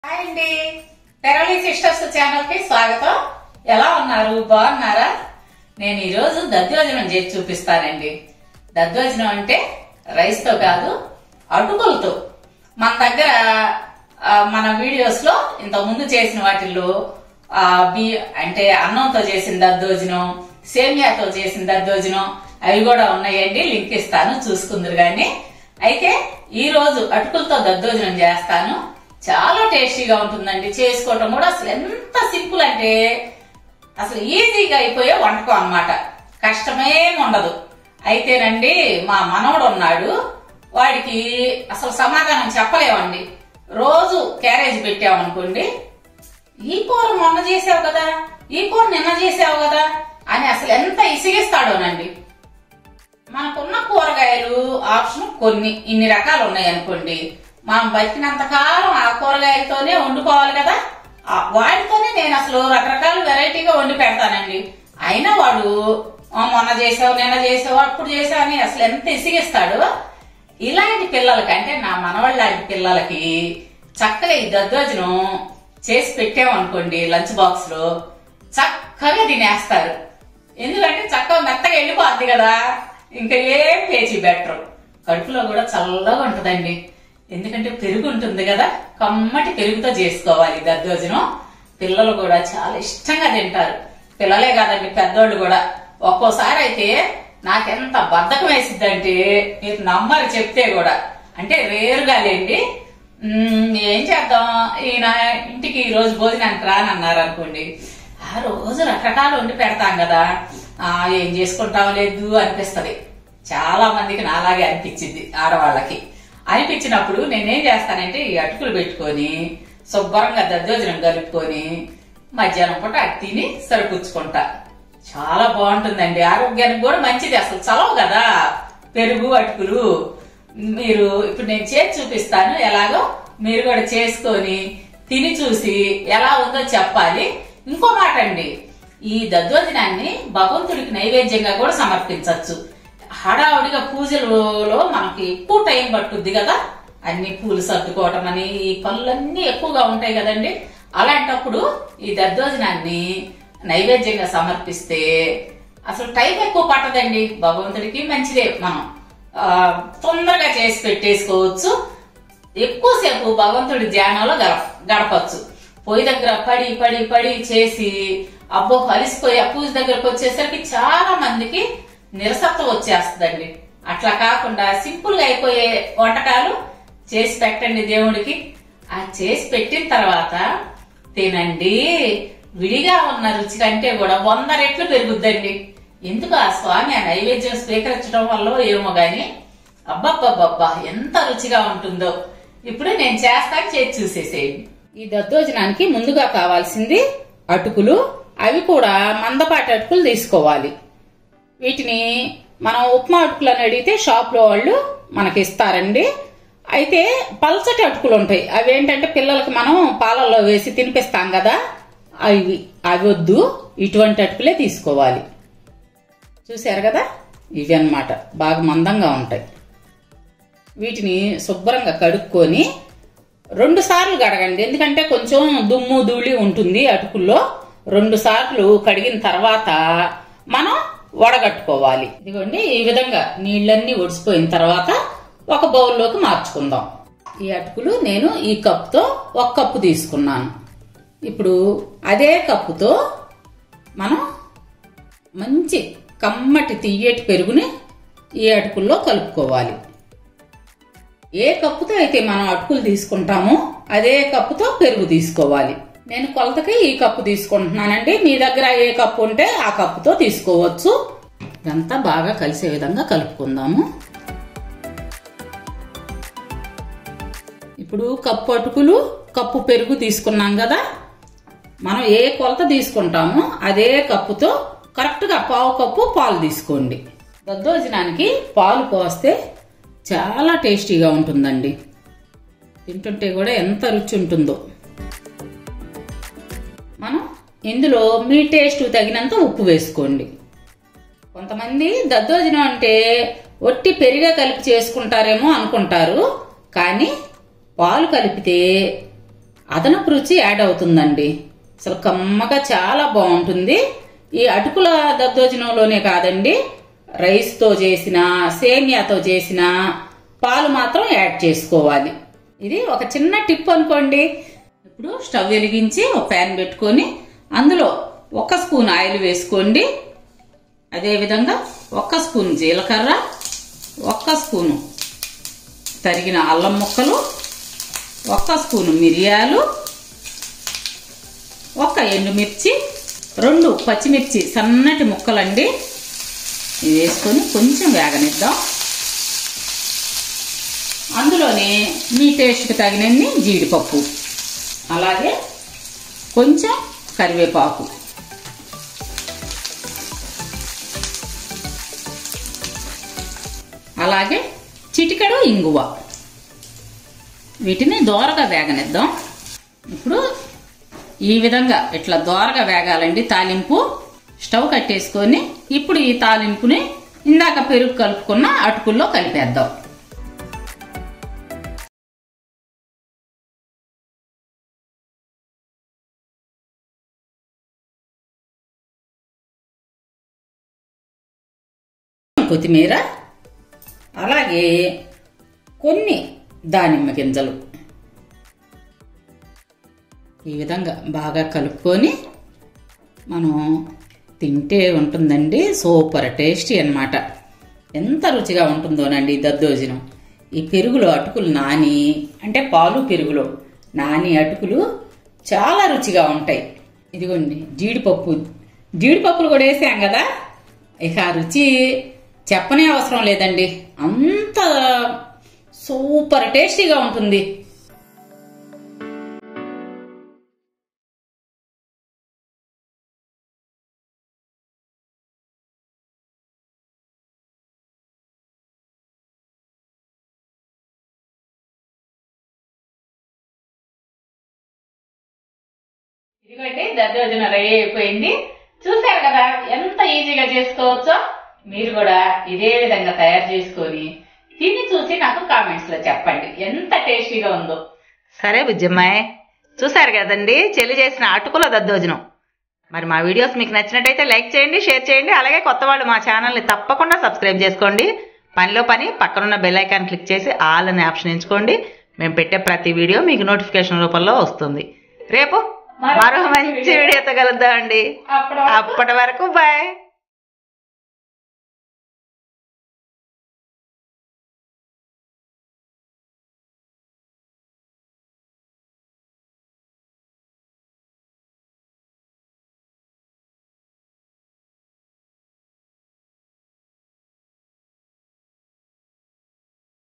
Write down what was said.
hi అండి తెరవలి sisters channel కి స్వాగతం ఎలా ఉన్నారు బాగున్నారా నేను ఈరోజు దద్దోజనం చేసి చూపిస్తానండి దద్దోజనం అంటే రైస్ తో కాదు అటుకులతో మన దగ్గర ఆ, మన వీడియోస్ లో ఇంత ముందు చేసిన వాటిల్లో ఆ, బి అంటే అన్నంతో చేసిన దద్దోజనం సేమియాతో చేసిన దద్దోజనం అవి కూడా ఉన్నాయండి లింక్ ఇస్తాను చూసుకుందరు గాని అయితే ఈ రోజు అటుకులతో దద్దోజనం చేస్తాను చాలా టేస్టీగా ఉంటుందండి చేసుకోవటం కూడా అసలు ఎంత సింపుల్ అంటే అసలు ఈజీగా అయిపోయే వంటకం అన్నమాట కష్టమేం ఉండదు అయితేనండి మా మనవడు ఉన్నాడు వాడికి అసలు సమాధానం చెప్పలేమండి రోజు క్యారేజ్ పెట్టామనుకోండి ఈ కూర మొన్న చేసావు కదా ఈ కూర నిన్న చేసావు కదా అని అసలు ఎంత ఇసిగిస్తాడోనండి మనకున్న కూరగాయలు ఆప్షన్ కొన్ని ఇన్ని రకాలు ఉన్నాయి అనుకోండి మనం బతికినంత కాలం ఆ కూరగాయలతోనే వండుకోవాలి కదా ఆ వాటితోనే నేను అసలు రకరకాల వెరైటీగా వండి పెడతానండి అయినా వాడు "ఆ, మొన్న చేసావు నిన్న చేసావు అప్పుడు చేసావు అని అసలు ఎంత ఇసిగిస్తాడు ఇలాంటి పిల్లలకి అంటే నా మనవాళ్ళ లాంటి పిల్లలకి చక్కగా ఈ దద్దోజనం చేసి పెట్టామనుకోండి లంచ్ బాక్స్ లో చక్కగా తినేస్తారు ఎందుకంటే చక్కగా మెత్తగా వెళ్ళిపోద్ది కదా ఇంకా ఏం పేచి బెటరు కడుపులో కూడా చల్లగా ఉంటదండి ఎందుకంటే పెరుగు ఉంటుంది కదా కమ్మటి పెరుగుతో చేసుకోవాలి ఈ దద్దోజనం పిల్లలు కూడా చాలా ఇష్టంగా తింటారు పిల్లలే కాదండి పెద్దోళ్ళు కూడా ఒక్కోసారి అయితే నాకెంత బద్ధకం వేసిద్దంటే మీరు నమ్మరు చెప్తే కూడా అంటే రేరుగా లేండి మ్మ్, ఏం చేద్దాం ఈయన ఇంటికి ఈ రోజు భోజనానికి రానన్నారు అనుకోండి ఆ రోజు రకరకాలు వండి పెడతాం కదా ఆ ఏం చేసుకుంటాం లేదు అనిపిస్తది చాలా మందికి నాలాగే అనిపించింది ఆడవాళ్ళకి అనిపించినప్పుడు నేనేం చేస్తానంటే ఈ అటుకులు పెట్టుకొని శుభ్రంగా దద్దోజనం కలుపుకొని మధ్యాహ్నం పూట అది తిని సరిపుచ్చుకుంటా చాలా బాగుంటుందండి ఆరోగ్యానికి కూడా మంచిది అసలు చలవు కదా పెరుగు అటుకులు మీరు ఇప్పుడు నేను చేసి చూపిస్తాను ఎలాగో మీరు కూడా చేసుకొని తిని చూసి ఎలా ఉందో చెప్పాలి ఇంకో మాట అండి ఈ దద్దోజనాన్ని భగవంతుడికి నైవేద్యంగా కూడా సమర్పించవచ్చు హడావుడిగా పూజలలో మనకి ఎక్కువ టైం పట్టుద్ది కదా అన్ని పూలు సర్దుకోవటం అని ఈ పనులన్నీ ఎక్కువగా ఉంటాయి కదండి అలాంటప్పుడు ఈ దద్దోజనాన్ని నైవేద్యంగా సమర్పిస్తే అసలు టైం ఎక్కువ పట్టదండి భగవంతుడికి మంచిదే మనం ఆ, తొందరగా చేసి పెట్టేసుకోవచ్చు ఎక్కువసేపు భగవంతుడి ధ్యానంలో గడ గడపచ్చు పొయ్యి దగ్గర పడి పడి పడి చేసి అబ్బో అలిసిపోయి ఆ పూజ దగ్గరకు వచ్చేసరికి చాలా మందికి నిరసత్వం వచ్చేస్తుందండి అట్లా కాకుండా సింపుల్ గా అయిపోయే వంటకాలు చేసి పెట్టండి దేవుడికి ఆ చేసి పెట్టిన తర్వాత తినండి విడిగా ఉన్న రుచి కంటే కూడా వంద రెట్లు పెరుగుద్దండి ఎందుకు ఆ స్వామి ఆ నైవేద్యం స్వీకరించడం వల్ల ఏమో గాని అబ్బబ్బబ్బబ్బా ఎంత రుచిగా ఉంటుందో ఇప్పుడు నేను చేస్తాను చేసి చూసేసేయండి ఈ దద్దోజనానికి ముందుగా కావాల్సింది అటుకులు అవి కూడా మందపాటి అటుకులు తీసుకోవాలి వీటిని మనం ఉప్మా అటుకులు అని అడిగితే షాప్ లో వాళ్ళు మనకి ఇస్తారండి అయితే పల్చటి అటుకులు ఉంటాయి అవి ఏంటంటే పిల్లలకి మనం పాలల్లో వేసి తినిపిస్తాం కదా అవి అవి వద్దు ఇటువంటి అటుకులే తీసుకోవాలి చూశారు కదా ఇవి అన్నమాట బాగా మందంగా ఉంటాయి వీటిని శుభ్రంగా కడుక్కొని రెండు సార్లు కడగండి ఎందుకంటే కొంచెం దుమ్ము ధూళి ఉంటుంది అటుకుల్లో రెండు సార్లు కడిగిన తర్వాత మనం వడగట్టుకోవాలి ఇదిగోండి ఈ విధంగా నీళ్ళన్నీ ఒడిసిపోయిన తర్వాత ఒక బౌల్లోకి మార్చుకుందాం ఈ అటుకులు నేను ఈ కప్తో ఒక కప్పు తీసుకున్నాను ఇప్పుడు అదే కప్పుతో మనం మంచి కమ్మటి తియ్యటి పెరుగుని ఈ అటుకుల్లో కలుపుకోవాలి ఏ కప్పుతో అయితే మనం అటుకులు తీసుకుంటామో అదే కప్పుతో పెరుగు తీసుకోవాలి నేను కొలతకి ఈ కప్పు తీసుకుంటున్నానండి మీ దగ్గర ఏ కప్పు ఉంటే ఆ కప్పుతో తీసుకోవచ్చు ఇదంతా బాగా కలిసే విధంగా కలుపుకుందాము ఇప్పుడు కప్పు అటుకులు కప్పు పెరుగు తీసుకున్నాం కదా మనం ఏ కొలత తీసుకుంటామో అదే కప్పుతో కరెక్ట్గా పావు కప్పు పాలు తీసుకోండి దద్దోజనానికి పాలు పోస్తే చాలా టేస్టీగా ఉంటుందండి తింటుంటే కూడా ఎంత రుచి ఉంటుందో మనం ఇందులో మీ టేస్ట్ తగినంత ఉప్పు వేసుకోండి కొంతమంది దద్దోజనం అంటే ఒట్టి పెరిగ కలిపి చేసుకుంటారేమో అనుకుంటారు కానీ పాలు కలిపితే అదనపు రుచి యాడ్ అవుతుందండి అసలు కమ్మగా చాలా బాగుంటుంది ఈ అటుకుల దద్దోజనంలోనే కాదండి రైస్తో చేసిన సేమియాతో చేసిన పాలు మాత్రం యాడ్ చేసుకోవాలి ఇది ఒక చిన్న టిప్ అనుకోండి ఇప్పుడు స్టవ్ వెలిగించి ఒక ప్యాన్ పెట్టుకొని అందులో ఒక స్పూన్ ఆయిల్ వేసుకోండి అదేవిధంగా ఒక్క స్పూన్ జీలకర్ర ఒక్క స్పూను తరిగిన అల్లం ముక్కలు ఒక్క స్పూను మిరియాలు ఒక్క ఎండుమిర్చి రెండు పచ్చిమిర్చి సన్నటి ముక్కలండి ఇవి వేసుకొని కొంచెం వేగనిద్దాం అందులోనే మీ టేస్ట్కి తగినన్ని జీడిపప్పు అలాగే కొంచెం కరివేపాకు అలాగే చిటికెడు ఇంగువ వీటిని దోరగా వేగనిద్దాం ఇప్పుడు ఈ విధంగా ఇట్లా దోరగా వేగాలండి తాలింపు స్టవ్ కట్టేసుకొని ఇప్పుడు ఈ తాలింపుని ఇందాక పెరుగు కలుపుకున్న అటుకుల్లో కలిపేద్దాం కొత్తిమీర అలాగే కొన్ని దానిమ్మ గింజలు ఈ విధంగా బాగా కలుపుకొని మనం తింటే ఉంటుందండి సూపర్ టేస్టీ అన్నమాట ఎంత రుచిగా ఉంటుందోనండి ఈ దద్దోజనం ఈ పెరుగులో అటుకులు నాని అంటే పాలు పెరుగులో నాని అటుకులు చాలా రుచిగా ఉంటాయి ఇదిగోండి జీడిపప్పు జీడిపప్పులు కూడా వేసాం కదా ఇక ఆ రుచి చెప్పనే అవసరం లేదండి అంత సూపర్ టేస్టీగా ఉంటుంది ఇదిగోండి దద్దోజన రెడీ అయిపోయింది చూసారు కదా ఎంత ఈజీగా చేసుకోవచ్చో మీరు కూడా ఇదే విధంగా తయారు చేసుకొని తిని చూసి నాకు కామెంట్స్ లో చెప్పండి ఎంత టేస్టీగా ఉందో సరే బుజ్జమ్మాయ్ చూసారు కదండి చెల్లి చేసిన అటుకుల దద్దోజనం మరి మా వీడియోస్ మీకు నచ్చినట్టయితే లైక్ చేయండి షేర్ చేయండి అలాగే కొత్త వాళ్ళు మా ఛానల్ని తప్పకుండా సబ్స్క్రైబ్ చేసుకోండి పనిలో పని పక్కనున్న బెల్ ఐకాన్ క్లిక్ చేసి ఆల్ అనే ఆప్షన్ ఎంచుకోండి మేము పెట్టే ప్రతి వీడియో మీకు నోటిఫికేషన్ రూపంలో వస్తుంది రేపు మరో మంచి వీడియోతో కలుద్దామండి అప్పుడు అప్పటి వరకు బాయ్